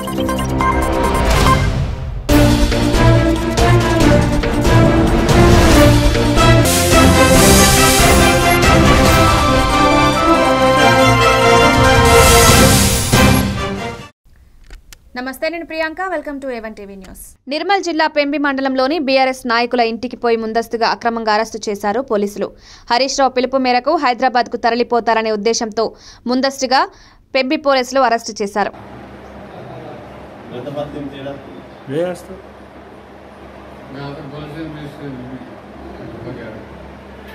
నమస్తే నేను Priyanka welcome to A one TV news Nirmal జిల్లా పెంబి మండలంలోని బీఆర్ఎస్ నాయకుల ఇంటికి పోయి ముందస్తుగా అక్రమంగా అరెస్టు చేశారు పోలీసులు హరీష్ రావు పిలుపు మేరకు హైదరాబాద్ కు తరలిపోతారనే ఉద్దేశంతో ముందస్తుగా పెంబి పోలీసులు అరెస్టు చేశారు ఎంతమంది తేడా వేస్తా मैं आता कौन से मिस